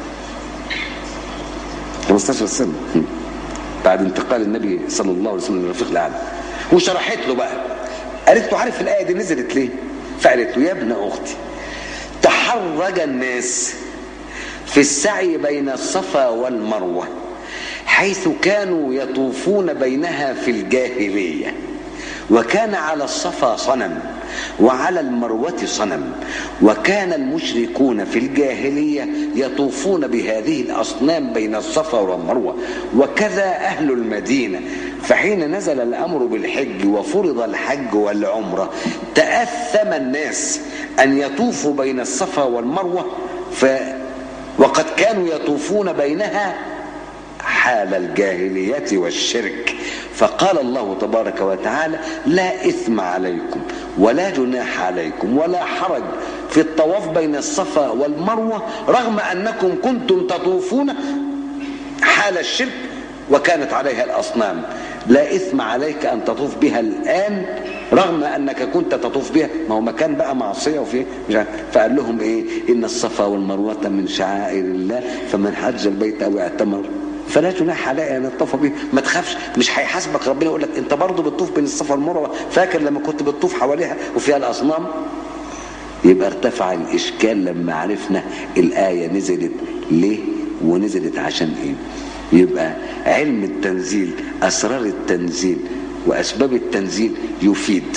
15 سنة بعد انتقال النبي صلى الله عليه وسلم للرفيق الأعلى وشرحت له بقى قالت له عارف الآية دي نزلت ليه فقالت له يا ابن أختي تحرج الناس في السعي بين الصفا والمروة حيث كانوا يطوفون بينها في الجاهلية وكان على الصفا صنم وعلى المروة صنم وكان المشركون في الجاهلية يطوفون بهذه الأصنام بين الصفا والمروة وكذا أهل المدينة فحين نزل الأمر بالحج وفرض الحج والعمرة تأثم الناس أن يطوفوا بين الصفا والمروة ف وقد كانوا يطوفون بينها حال الجاهلية والشرك فقال الله تبارك وتعالى لا إثم عليكم ولا جناح عليكم ولا حرج في الطواف بين الصفا والمروة رغم أنكم كنتم تطوفون حال الشرك وكانت عليها الأصنام لا إثم عليك أن تطوف بها الآن رغم أنك كنت تطوف بها ما هو مكان بقى معصية وفيه مش عارف. فقال لهم إيه إن الصفا والمروة من شعائر الله فمن حج البيت أو اعتمر فلا جناح علي ان اطوف به ما تخافش مش هيحاسبك ربنا يقول لك انت برضه بتطوف بين الصفا والمروه فاكر لما كنت بتطوف حواليها وفيها الاصنام يبقى ارتفع الاشكال لما عرفنا الايه نزلت ليه ونزلت عشان ايه يبقى علم التنزيل اسرار التنزيل واسباب التنزيل يفيد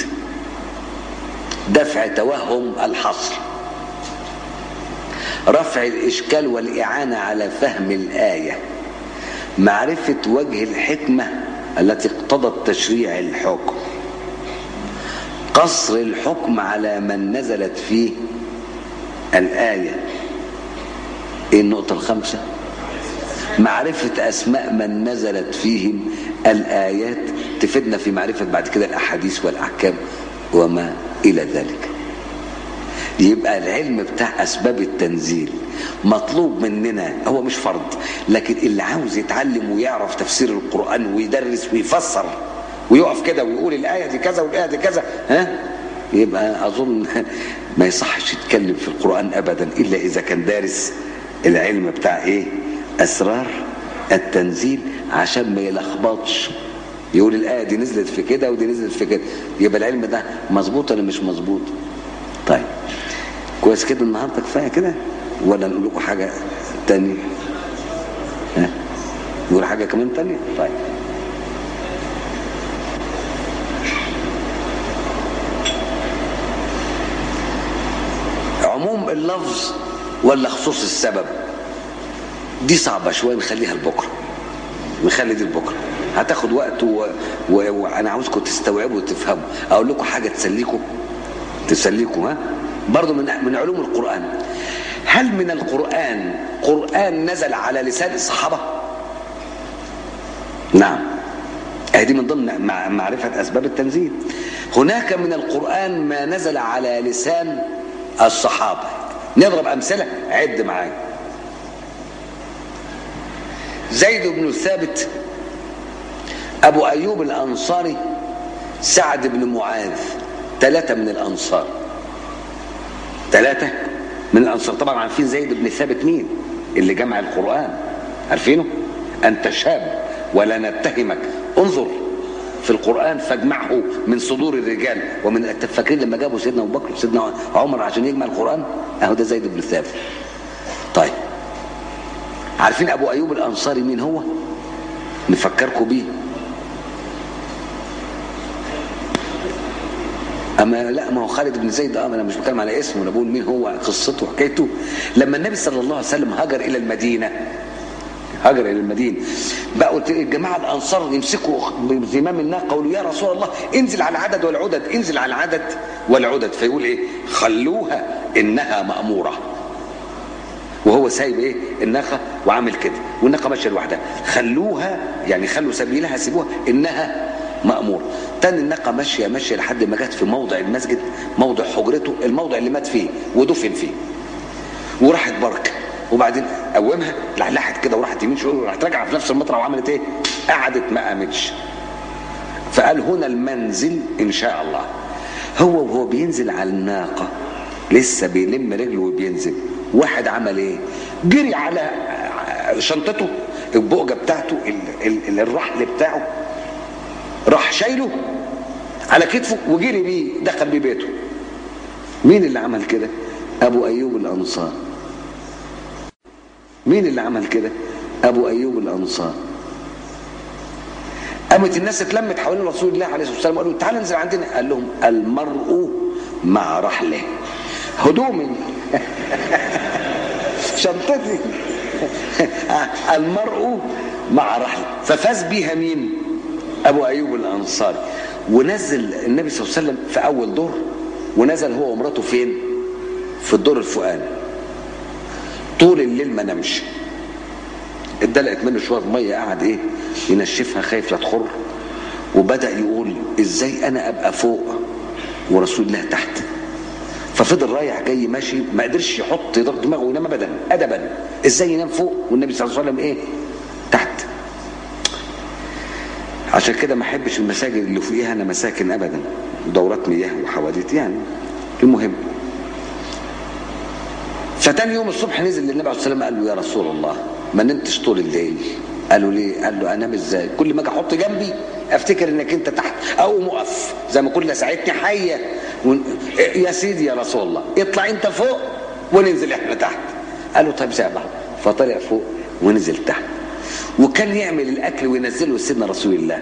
دفع توهم الحصر رفع الاشكال والاعانه على فهم الايه معرفة وجه الحكمة التي اقتضت تشريع الحكم قصر الحكم على من نزلت فيه الآية ايه النقطة الخامسة معرفة أسماء من نزلت فيهم الآيات تفيدنا في معرفة بعد كده الأحاديث والأحكام وما إلى ذلك يبقى العلم بتاع اسباب التنزيل مطلوب مننا هو مش فرض لكن اللي عاوز يتعلم ويعرف تفسير القران ويدرس ويفسر ويقف كده ويقول الايه دي كذا والايه دي كذا ها يبقى اظن ما يصحش يتكلم في القران ابدا الا اذا كان دارس العلم بتاع ايه اسرار التنزيل عشان ما يلخبطش يقول الايه دي نزلت في كده ودي نزلت في كده يبقى العلم ده مظبوط ولا مش مظبوط طيب كويس كده النهارده كفايه كده ولا نقول لكم حاجه تانية ها نقول حاجه كمان تانية طيب عموم اللفظ ولا خصوص السبب دي صعبه شويه نخليها لبكره نخلي دي لبكره هتاخد وقت و... و... وانا عاوزكم تستوعبوا وتفهموا اقول لكم حاجه تسليكم تسليكم ها برضو من من علوم القرآن هل من القرآن قرآن نزل على لسان الصحابة نعم هذه من ضمن معرفة أسباب التنزيل هناك من القرآن ما نزل على لسان الصحابة نضرب أمثلة عد معايا زيد بن ثابت أبو أيوب الأنصاري سعد بن معاذ ثلاثة من الأنصار ثلاثة من الأنصار طبعا عارفين زيد بن ثابت مين اللي جمع القرآن عارفينه أنت شاب ولا نتهمك انظر في القرآن فاجمعه من صدور الرجال ومن فاكرين لما جابوا سيدنا أبو بكر وسيدنا عمر عشان يجمع القرآن أهو ده زيد بن ثابت طيب عارفين أبو أيوب الأنصاري مين هو نفكركم بيه اما لا ما هو خالد بن زيد اه انا مش بتكلم على اسمه انا بقول مين هو قصته وحكايته لما النبي صلى الله عليه وسلم هاجر الى المدينه هاجر الى المدينه بقوا الجماعه الانصار يمسكوا زمام الناقه قالوا يا رسول الله انزل على العدد والعدد انزل على العدد والعدد فيقول ايه خلوها انها ماموره وهو سايب ايه الناقه وعامل كده والناقه ماشيه لوحدها خلوها يعني خلوا سبيلها سيبوها انها مأمور تاني الناقة ماشية ماشية لحد ما جت في موضع المسجد موضع حجرته الموضع اللي مات فيه ودفن فيه وراحت بركة وبعدين قومها لحلحت كده وراحت يمين شويه وراحت راجعه في نفس المطرح وعملت ايه؟ قعدت ما قامتش فقال هنا المنزل ان شاء الله هو وهو بينزل على الناقة لسه بيلم رجله وبينزل واحد عمل ايه جري على شنطته البؤجة بتاعته ال- ال- الرحل بتاعه راح شايله على كتفه وجري بيه دخل بيه بيته مين اللي عمل كده ابو ايوب الانصار مين اللي عمل كده ابو ايوب الانصار قامت الناس اتلمت حوالين رسول الله عليه الصلاه والسلام قالوا تعالى انزل عندنا قال لهم المرء مع رحله هدومي شنطتي المرء مع رحله ففاز بيها مين ابو ايوب الانصاري ونزل النبي صلى الله عليه وسلم في اول دور ونزل هو ومراته فين في الدور الفوقاني طول الليل ما نمش اتدلقت منه شويه ميه قعد ايه ينشفها خايف لا تخر وبدا يقول ازاي انا ابقى فوق ورسول الله تحت ففضل رايح جاي ماشي ما قدرش يحط دماغه وينام ابدا ادبا ازاي ينام فوق والنبي صلى الله عليه وسلم ايه تحت عشان كده ما احبش المساجد اللي فوقيها انا مساكن ابدا دورات مياه وحواديت يعني المهم فتاني يوم الصبح نزل للنبي عليه الصلاه والسلام قال له يا رسول الله ما نمتش طول الليل قالوا ليه قال له انام ازاي كل ما اجي احط جنبي افتكر انك انت تحت اقوم اقف زي ما كل ساعدتني حيه ون... يا سيدي يا رسول الله اطلع انت فوق وننزل احنا تحت قال له طيب سابع فطلع فوق ونزل تحت وكان يعمل الاكل وينزله لسيدنا رسول الله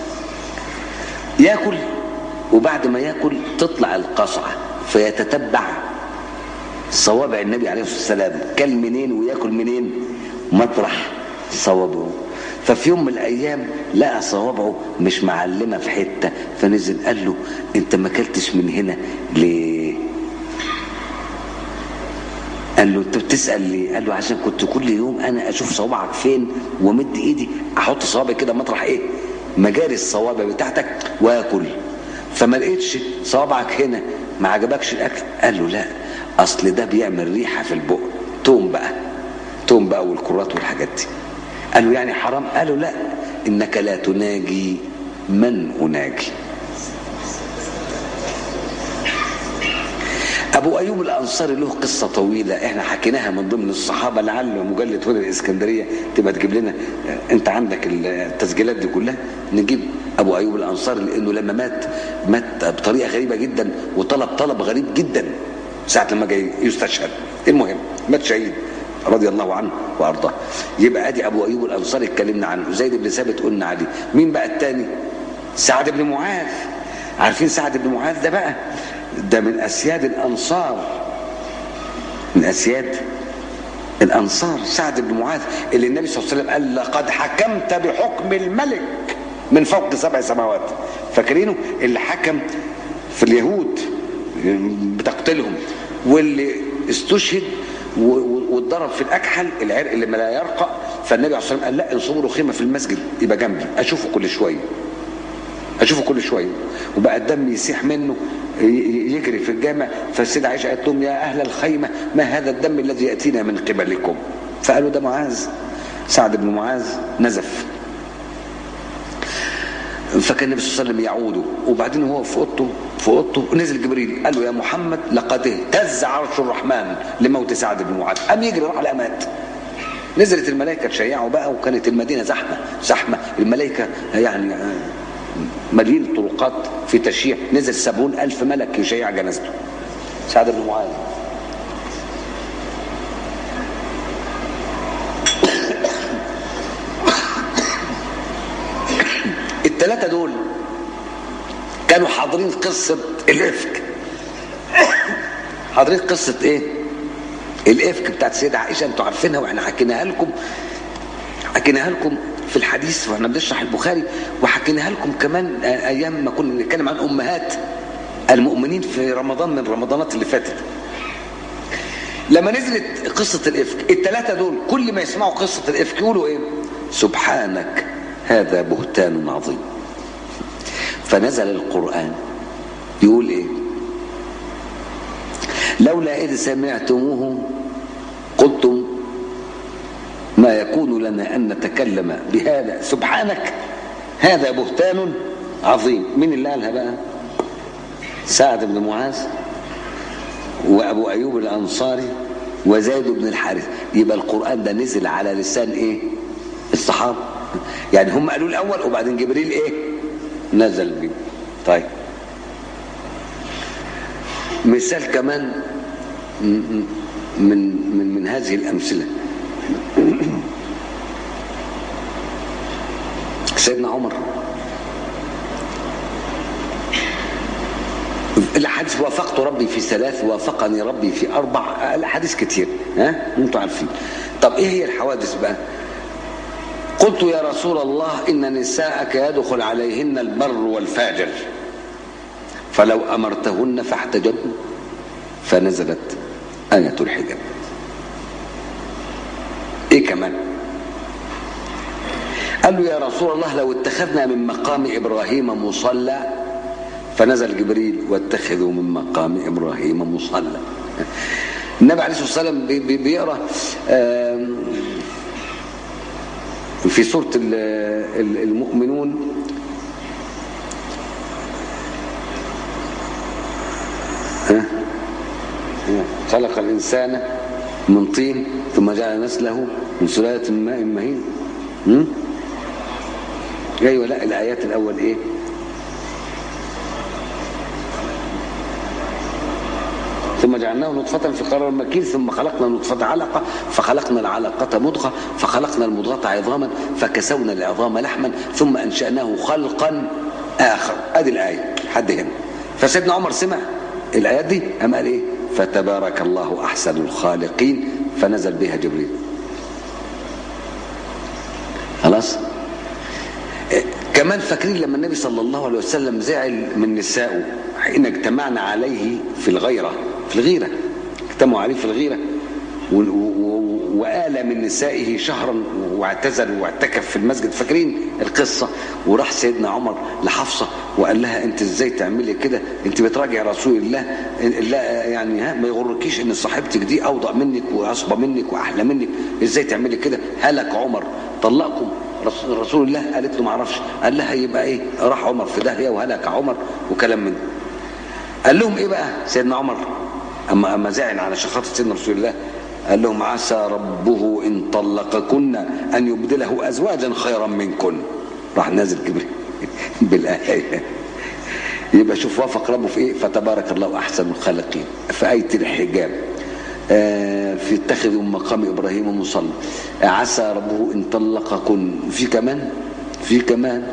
ياكل وبعد ما ياكل تطلع القصعه فيتتبع صوابع النبي عليه الصلاه والسلام كل منين وياكل منين مطرح صوابعه ففي يوم من الايام لقى صوابعه مش معلمه في حته فنزل قال له انت ما اكلتش من هنا ليه قال له انت بتسال ليه قال له عشان كنت كل يوم انا اشوف صوابعك فين وامد ايدي احط صوابعي كده مطرح ايه مجاري الصوابع بتاعتك واكل فما لقيتش صوابعك هنا ما عجبكش الاكل قال له لا اصل ده بيعمل ريحه في البق توم بقى توم بقى والكرات والحاجات دي قال له يعني حرام قالوا لا انك لا تناجي من اناجي ابو ايوب الانصاري له قصه طويله احنا حكيناها من ضمن الصحابه لعل مجله هنا الاسكندريه تبقى تجيب لنا انت عندك التسجيلات دي كلها نجيب ابو ايوب الانصاري لانه لما مات مات بطريقه غريبه جدا وطلب طلب غريب جدا ساعه لما جاي يستشهد المهم مات شهيد رضي الله عنه وارضاه يبقى ادي ابو ايوب الانصاري اتكلمنا عنه زيد بن ثابت قلنا عليه مين بقى الثاني سعد بن معاذ عارفين سعد بن معاذ ده بقى ده من اسياد الانصار من اسياد الانصار سعد بن معاذ اللي النبي صلى الله عليه وسلم قال لقد حكمت بحكم الملك من فوق سبع سماوات فاكرينه اللي حكم في اليهود بتقتلهم واللي استشهد واتضرب في الاكحل العرق اللي ما لا يرقى فالنبي عليه الصلاه والسلام قال لا انصبوا له خيمه في المسجد يبقى جنبي اشوفه كل شويه اشوفه كل شويه وبقى الدم يسيح منه يجري في الجامع فالسيدة عائشة قالت لهم يا أهل الخيمة ما هذا الدم الذي يأتينا من قبلكم فقالوا ده معاذ سعد بن معاذ نزف فكان النبي صلى الله عليه وسلم يعوده وبعدين هو في اوضته في اوضته نزل جبريل قال له يا محمد لقد اهتز عرش الرحمن لموت سعد بن معاذ قام يجري راح على مات نزلت الملائكه تشيعه بقى وكانت المدينه زحمه زحمه الملائكه يعني مليين الطرقات في تشييع نزل سبعون ألف ملك يشيع جنازته سعد بن معاذ الثلاثة دول كانوا حاضرين قصة الإفك حاضرين قصة إيه؟ الإفك بتاعت السيدة عائشة أنتوا عارفينها وإحنا حكيناها لكم حكيناها لكم في الحديث واحنا بنشرح البخاري وحكيناها لكم كمان ايام ما كنا بنتكلم عن امهات المؤمنين في رمضان من رمضانات اللي فاتت لما نزلت قصة الإفك الثلاثة دول كل ما يسمعوا قصة الإفك يقولوا إيه سبحانك هذا بهتان عظيم فنزل القرآن يقول إيه لولا إذ سمعتموه قلتم ما يكون لنا أن نتكلم بهذا سبحانك هذا بهتان عظيم مين اللي قالها بقى سعد بن معاذ وابو ايوب الانصاري وزيد بن الحارث يبقى القران ده نزل على لسان ايه الصحابه يعني هم قالوا الاول وبعدين جبريل ايه نزل بيه طيب مثال كمان من من من هذه الامثله سيدنا عمر الحديث وافقت ربي في ثلاث وافقني ربي في اربع الاحاديث كتير ها انتوا عارفين طب ايه هي الحوادث بقى قلت يا رسول الله ان نساءك يدخل عليهن البر والفاجر فلو امرتهن فاحتجبن فنزلت ايه الحجاب ايه كمان قال له يا رسول الله لو اتخذنا من مقام ابراهيم مصلى فنزل جبريل واتخذوا من مقام ابراهيم مصلى النبي عليه الصلاه والسلام بي- بي- بيقرا آم، في سوره ال- ال- المؤمنون ها؟ خلق الانسان من طين ثم جعل نسله من سلاله من ماء مهين م? ايوه لا الايات الاول ايه ثم جعلناه نطفة في قرار مكين ثم خلقنا النطفة علقة فخلقنا العلقة مضغة فخلقنا المضغة عظاما فكسونا العظام لحما ثم أنشأناه خلقا آخر ادي الآية حد هنا فسيدنا عمر سمع الآيات دي أم قال إيه فتبارك الله أحسن الخالقين فنزل بها جبريل خلاص إيه، كمان فاكرين لما النبي صلى الله عليه وسلم زعل من نسائه حين اجتمعنا عليه في الغيرة في الغيرة اجتمعوا عليه في الغيرة و- و- و- وآل من نسائه شهرا واعتزل واعتكف في المسجد فاكرين القصة وراح سيدنا عمر لحفصة وقال لها انت ازاي تعملي كده انت بتراجع رسول الله لا يعني ها ما يغركيش ان صاحبتك دي اوضع منك واصبى منك واحلى منك ازاي تعملي كده هلك عمر طلقكم رسول رسول الله قالت له ما اعرفش قال لها يبقى ايه راح عمر في داهيه وهلك عمر وكلام من ده قال لهم ايه بقى سيدنا عمر اما اما زعل على شخاطه سيدنا رسول الله قال لهم عسى ربه ان طلقكن ان يبدله ازواجا خيرا منكن راح نازل جبريل بالايه يبقى شوف وافق ربه في ايه فتبارك الله احسن الخالقين في ايه الحجاب آه، في اتخذوا من مقام ابراهيم مصلى آه، عسى ربه ان طلقكن في كمان في كمان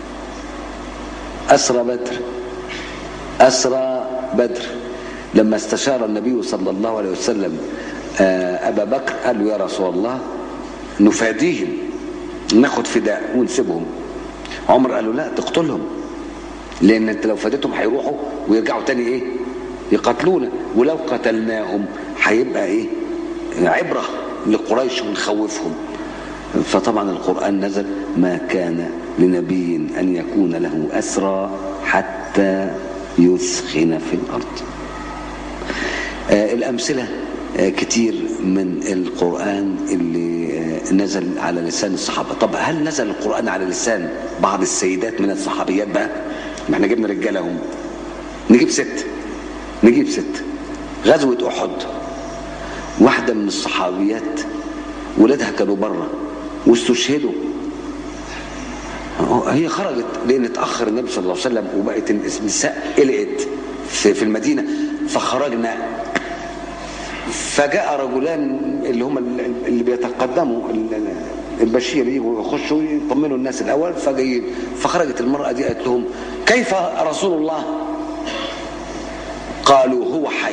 اسرى بدر أسرى بدر لما استشار النبي صلى الله عليه وسلم آه، أبا بكر قال له يا رسول الله نفاديهم ناخد فداء ونسيبهم عمر قال له لا تقتلهم لأن أنت لو فديتهم هيروحوا ويرجعوا تاني إيه يقتلونا ولو قتلناهم هيبقى إيه عبرة لقريش ونخوفهم فطبعا القرآن نزل ما كان لنبي أن يكون له أسرى حتى يثخن في الأرض آه، الأمثلة آه، كتير من القرآن اللي آه، نزل على لسان الصحابة طب هل نزل القرآن على لسان بعض السيدات من الصحابيات بقى ما احنا جبنا رجالهم نجيب ست نجيب ست غزوة أحد واحدة من الصحابيات ولادها كانوا بره واستشهدوا هي خرجت لان اتاخر النبي صلى الله عليه وسلم وبقت النساء قلقت في في المدينه فخرجنا فجاء رجلان اللي هم اللي بيتقدموا البشير يجوا يخشوا يطمنوا الناس الاول فجايين فخرجت المراه دي قالت لهم كيف رسول الله؟ قالوا هو حي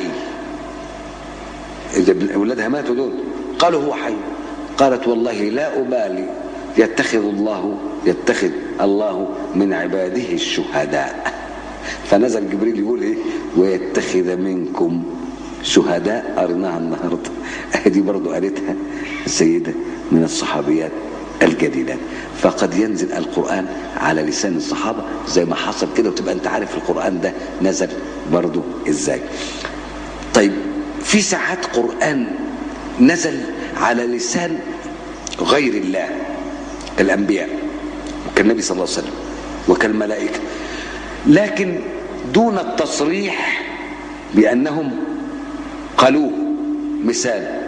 إذا اولادها ماتوا دول قالوا هو حي قالت والله لا ابالي يتخذ الله يتخذ الله من عباده الشهداء فنزل جبريل يقول ايه ويتخذ منكم شهداء قرناها النهارده دي برضو قالتها السيده من الصحابيات الجليلات فقد ينزل القرآن على لسان الصحابة زي ما حصل كده وتبقى انت عارف القرآن ده نزل برضو ازاي طيب في ساعات قرآن نزل على لسان غير الله كالأنبياء وكالنبي صلى الله عليه وسلم وكالملائكة لكن دون التصريح بأنهم قالوه مثال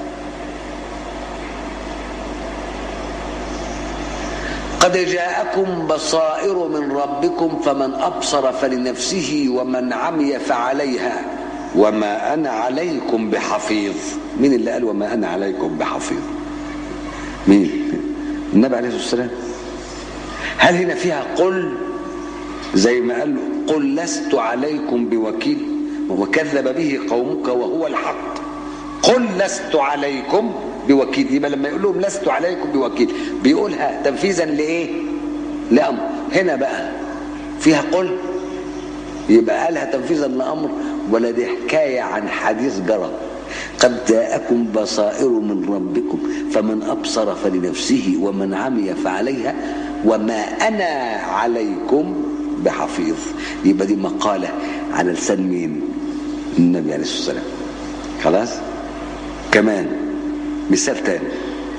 قد جاءكم بصائر من ربكم فمن أبصر فلنفسه ومن عمي فعليها وما أنا عليكم بحفيظ مين اللي قال وما أنا عليكم بحفيظ مين النبي عليه الصلاة والسلام هل هنا فيها قل زي ما قال له قل لست عليكم بوكيل وكذب به قومك وهو الحق قل لست عليكم بوكيل يبقى لما يقول لهم لست عليكم بوكيل بيقولها تنفيذا لايه لامر هنا بقى فيها قل يبقى قالها تنفيذا لامر ولا دي حكايه عن حديث جرى قد جاءكم بصائر من ربكم فمن ابصر فلنفسه ومن عمي فعليها وما انا عليكم بحفيظ يبقى دي مقاله على لسان مين النبي عليه الصلاه والسلام خلاص كمان مثال تاني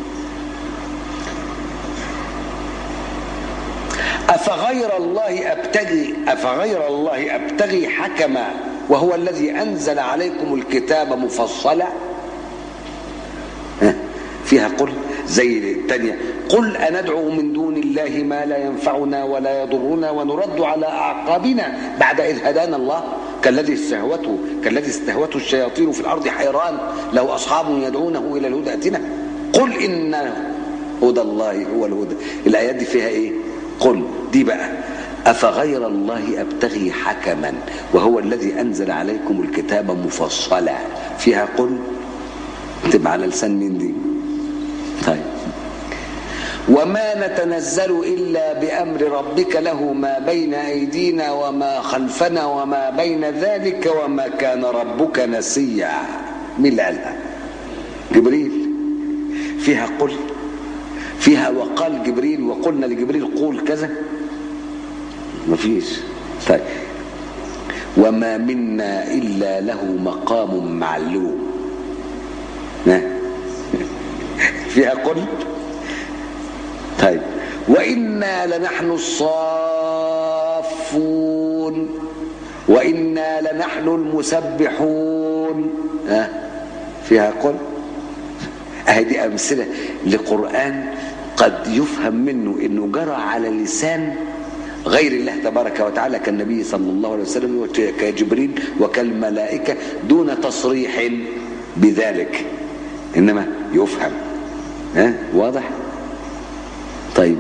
أفغير الله أبتغي أفغير الله أبتغي حكما وهو الذي أنزل عليكم الكتاب مفصلا فيها قل زي الثانية قل أندعو من دون الله ما لا ينفعنا ولا يضرنا ونرد على أعقابنا بعد إذ هدانا الله كالذي استهوته كالذي استهوته الشياطين في الأرض حيران له أصحاب يدعونه إلى الهدى أتنا قل إن هدى الله هو الهدى الآيات دي فيها إيه قل دي بقى أفغير الله أبتغي حكما وهو الذي أنزل عليكم الكتاب مفصلا فيها قل تبقى على لسان مين دي طيب وما نتنزل إلا بأمر ربك له ما بين أيدينا وما خلفنا وما بين ذلك وما كان ربك نسيا مين اللي قالها جبريل فيها قل فيها وقال جبريل وقلنا لجبريل قول كذا مفيش طيب وما منا إلا له مقام معلوم فيها قل طيب وإنا لنحن الصافون وإنا لنحن المسبحون ها فيها قل اهي دي أمثلة لقرآن قد يفهم منه انه جرى على لسان غير الله تبارك وتعالى كالنبي صلى الله عليه وسلم وكجبريل وكالملائكة دون تصريح بذلك انما يفهم ها واضح طيب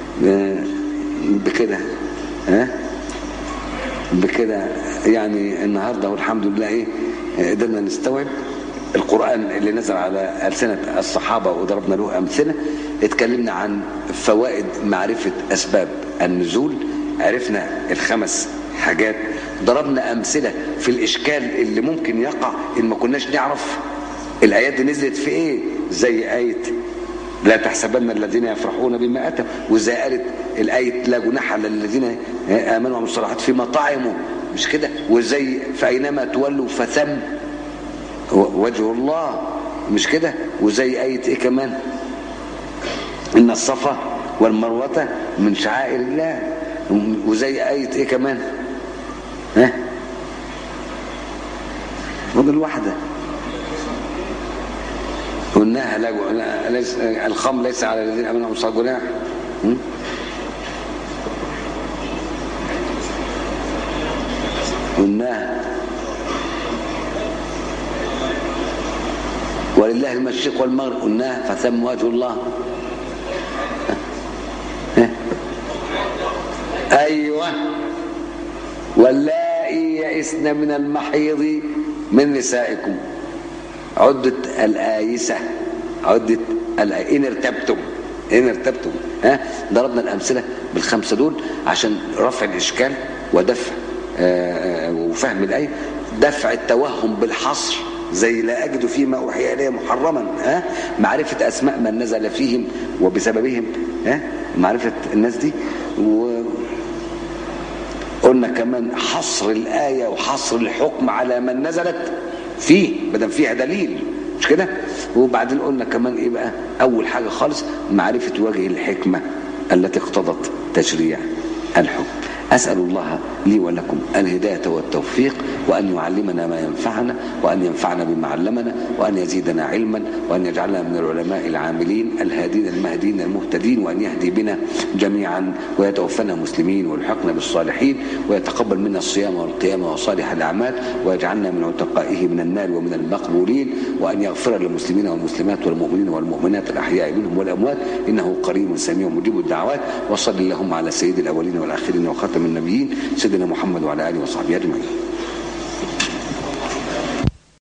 بكده ها بكده يعني النهارده والحمد لله ايه قدرنا نستوعب القرآن اللي نزل على ألسنة الصحابة وضربنا له أمثلة اتكلمنا عن فوائد معرفة أسباب النزول عرفنا الخمس حاجات ضربنا أمثلة في الإشكال اللي ممكن يقع إن ما كناش نعرف الآيات دي نزلت في إيه زي آية لا تحسبن الذين يفرحون بما أتوا وزي قالت الآية لا جناح على الذين آمنوا وعملوا الصالحات فيما طعموا مش كده وزي فأينما تولوا فثم وجه الله مش كده وزي آية إيه كمان إن الصفا والمروة من شعائر الله وزي آية إيه كمان ها فضل واحدة قلناها لا ليس الخمر ليس على الذين امنوا وصلوا جناح قلناها ولله المشرق والمغرب قلناها فثم وجه الله ايوه واللائي يئسن من المحيض من نسائكم عدة الآيسة عدة الآي... إن ارتبتم إن ارتبتم ها ضربنا الأمثلة بالخمسة دول عشان رفع الإشكال ودفع آآ وفهم الآية دفع التوهم بالحصر زي لا أجد فيما أوحي إليه محرما ها معرفة أسماء من نزل فيهم وبسببهم ها معرفة الناس دي و قلنا كمان حصر الآية وحصر الحكم على من نزلت فيه بدل فيها دليل مش كده وبعدين قلنا كمان ايه بقى اول حاجه خالص معرفه وجه الحكمه التي اقتضت تشريع الحكم أسأل الله لي ولكم الهداية والتوفيق وأن يعلمنا ما ينفعنا وأن ينفعنا بما علمنا وأن يزيدنا علما وأن يجعلنا من العلماء العاملين الهادين المهدين المهتدين وأن يهدي بنا جميعا ويتوفنا مسلمين ويلحقنا بالصالحين ويتقبل منا الصيام والقيام وصالح الأعمال ويجعلنا من عتقائه من النار ومن المقبولين وأن يغفر للمسلمين والمسلمات والمؤمنين والمؤمنات الأحياء منهم والأموات إنه قريب سميع مجيب الدعوات وصل اللهم على سيد الأولين والآخرين وخاتم النبيين سيدنا محمد وعلى آله وصحبه أجمعين